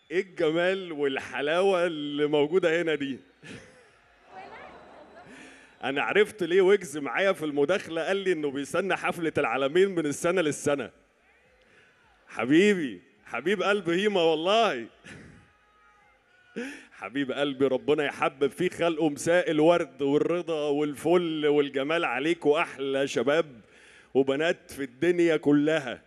ايه الجمال والحلاوه اللي موجوده هنا دي انا عرفت ليه ويجز معايا في المداخله قال لي انه بيستنى حفله العالمين من السنه للسنه حبيبي حبيب قلب هيما والله حبيب قلبي ربنا يحبب فيه خلقه مساء الورد والرضا والفل والجمال عليك واحلى شباب وبنات في الدنيا كلها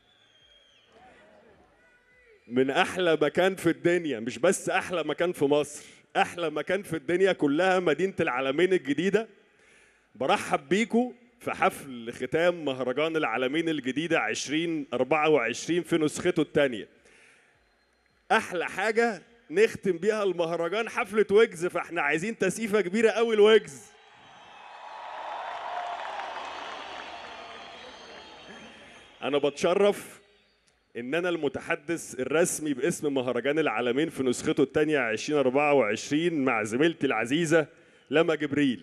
من احلى مكان في الدنيا مش بس احلى مكان في مصر احلى مكان في الدنيا كلها مدينه العالمين الجديده برحب بيكم في حفل ختام مهرجان العالمين الجديده 2024 في نسخته الثانيه احلى حاجه نختم بيها المهرجان حفله ويجز فاحنا عايزين تسقيفه كبيره قوي لويجز انا بتشرف ان انا المتحدث الرسمي باسم مهرجان العالمين في نسخته الثانيه 2024 مع زميلتي العزيزه لما جبريل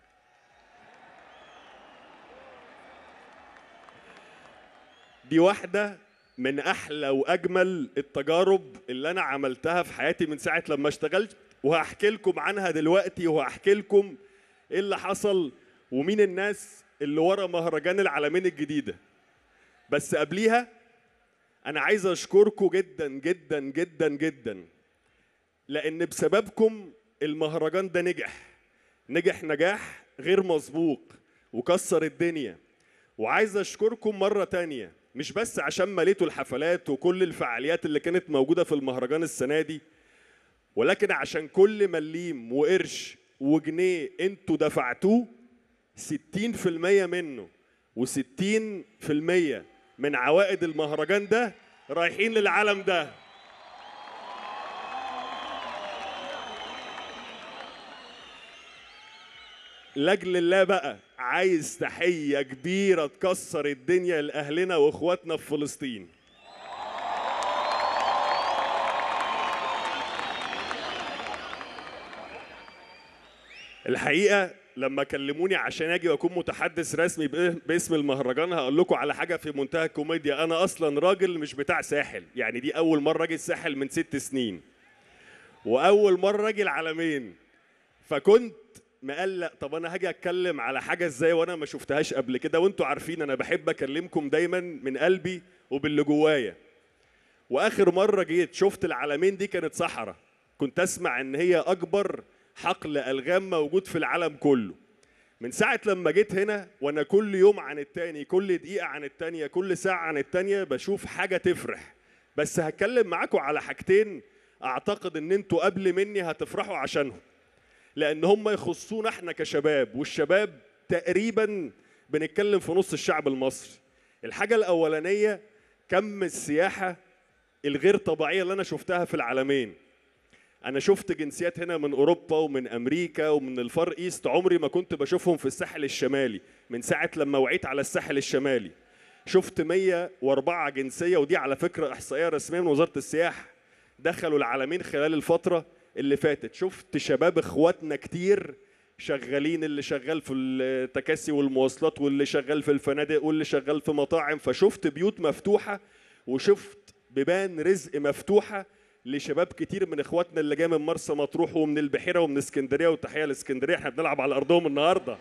دي واحده من احلى واجمل التجارب اللي انا عملتها في حياتي من ساعه لما اشتغلت وهحكي لكم عنها دلوقتي وهحكي لكم ايه اللي حصل ومين الناس اللي ورا مهرجان العالمين الجديده بس قبليها انا عايز اشكركم جدا جدا جدا جدا لان بسببكم المهرجان ده نجح نجح نجاح غير مسبوق وكسر الدنيا وعايز اشكركم مره تانية مش بس عشان مليتوا الحفلات وكل الفعاليات اللي كانت موجوده في المهرجان السنه دي ولكن عشان كل مليم وقرش وجنيه انتوا دفعتوه 60% منه و60% من عوائد المهرجان ده رايحين للعالم ده لاجل الله بقى عايز تحيه كبيره تكسر الدنيا لاهلنا واخواتنا في فلسطين الحقيقه لما كلموني عشان اجي واكون متحدث رسمي بإ- باسم المهرجان هقول لكم على حاجه في منتهى الكوميديا انا اصلا راجل مش بتاع ساحل يعني دي اول مره اجي الساحل من ست سنين واول مره اجي العالمين فكنت مقلق طب انا هاجي اتكلم على حاجه ازاي وانا ما شفتهاش قبل كده وانتوا عارفين انا بحب اكلمكم دايما من قلبي وباللي جوايا واخر مره جيت شفت العالمين دي كانت صحراء كنت اسمع ان هي اكبر حقل الغام موجود في العالم كله من ساعة لما جيت هنا وانا كل يوم عن التاني كل دقيقة عن التانية كل ساعة عن التانية بشوف حاجة تفرح بس هتكلم معاكم على حاجتين اعتقد ان انتوا قبل مني هتفرحوا عشانهم لان هم يخصونا احنا كشباب والشباب تقريبا بنتكلم في نص الشعب المصري الحاجة الاولانية كم السياحة الغير طبيعية اللي انا شفتها في العالمين انا شفت جنسيات هنا من اوروبا ومن امريكا ومن الفار ايست عمري ما كنت بشوفهم في الساحل الشمالي من ساعه لما وعيت على الساحل الشمالي شفت 104 جنسيه ودي على فكره احصائيه رسميه من وزاره السياحه دخلوا العالمين خلال الفتره اللي فاتت شفت شباب اخواتنا كتير شغالين اللي شغال في التكاسي والمواصلات واللي شغال في الفنادق واللي شغال في مطاعم فشفت بيوت مفتوحه وشفت بيبان رزق مفتوحه لشباب كتير من اخواتنا اللي جاي من مرسى مطروح ومن البحيره ومن اسكندريه وتحيه لاسكندريه احنا بنلعب على ارضهم النهارده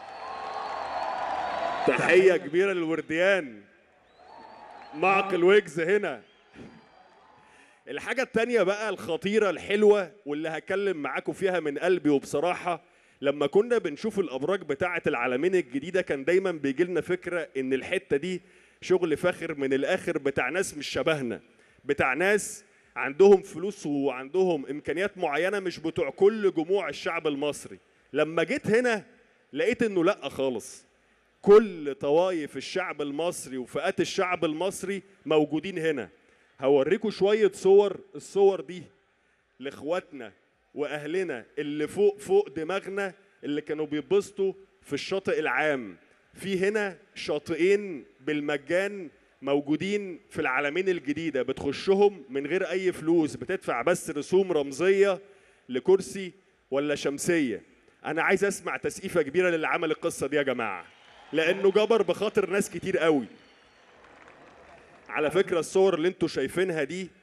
تحيه كبيره للورديان معقل ويجز هنا الحاجة التانية بقى الخطيرة الحلوة واللي هكلم معاكم فيها من قلبي وبصراحة لما كنا بنشوف الأبراج بتاعة العالمين الجديدة كان دايما بيجي لنا فكرة إن الحتة دي شغل فاخر من الآخر بتاع ناس مش شبهنا بتاع ناس عندهم فلوس وعندهم إمكانيات معينة مش بتوع كل جموع الشعب المصري لما جيت هنا لقيت إنه لأ خالص كل طوائف الشعب المصري وفئات الشعب المصري موجودين هنا هوريكم شوية صور الصور دي لاخواتنا واهلنا اللي فوق فوق دماغنا اللي كانوا بيتبسطوا في الشاطئ العام في هنا شاطئين بالمجان موجودين في العالمين الجديدة بتخشهم من غير أي فلوس بتدفع بس رسوم رمزية لكرسي ولا شمسية أنا عايز أسمع تسقيفة كبيرة للي عمل القصة دي يا جماعة لأنه جبر بخاطر ناس كتير قوي على فكرة الصور اللي انتوا شايفينها دي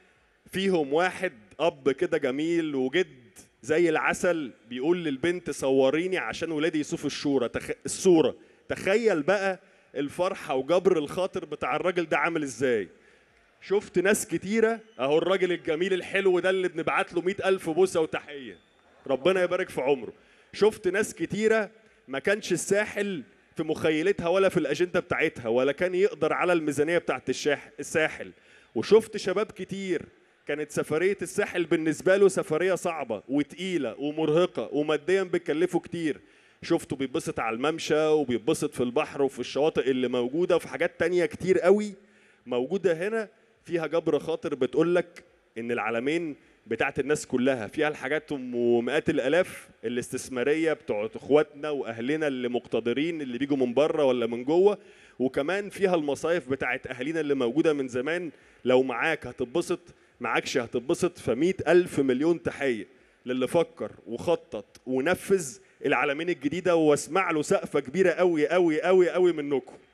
فيهم واحد اب كده جميل وجد زي العسل بيقول للبنت صوريني عشان ولادي يشوفوا الشورى تخ... الصوره تخيل بقى الفرحه وجبر الخاطر بتاع الراجل ده عامل ازاي شفت ناس كتيرة اهو الراجل الجميل الحلو ده اللي بنبعت له مئة ألف بوسة وتحية ربنا يبارك في عمره شفت ناس كتيرة ما كانش الساحل في مخيلتها ولا في الأجندة بتاعتها ولا كان يقدر على الميزانية بتاعت الشاح الساحل وشفت شباب كتير كانت سفرية الساحل بالنسبة له سفرية صعبة وتقيلة ومرهقة وماديا بتكلفه كتير شفته بيتبسط على الممشى وبيتبسط في البحر وفي الشواطئ اللي موجودة وفي حاجات تانية كتير قوي موجودة هنا فيها جبر خاطر بتقول لك ان العالمين بتاعت الناس كلها فيها الحاجات ومئات الالاف الاستثماريه بتوعت اخواتنا واهلنا اللي مقتدرين اللي بيجوا من بره ولا من جوه وكمان فيها المصايف بتاعت اهالينا اللي موجوده من زمان لو معاك هتتبسط معاكش هتتبسط فمئة ألف مليون تحية للي فكر وخطط ونفذ العالمين الجديدة واسمع له سقفة كبيرة قوي قوي قوي قوي منكم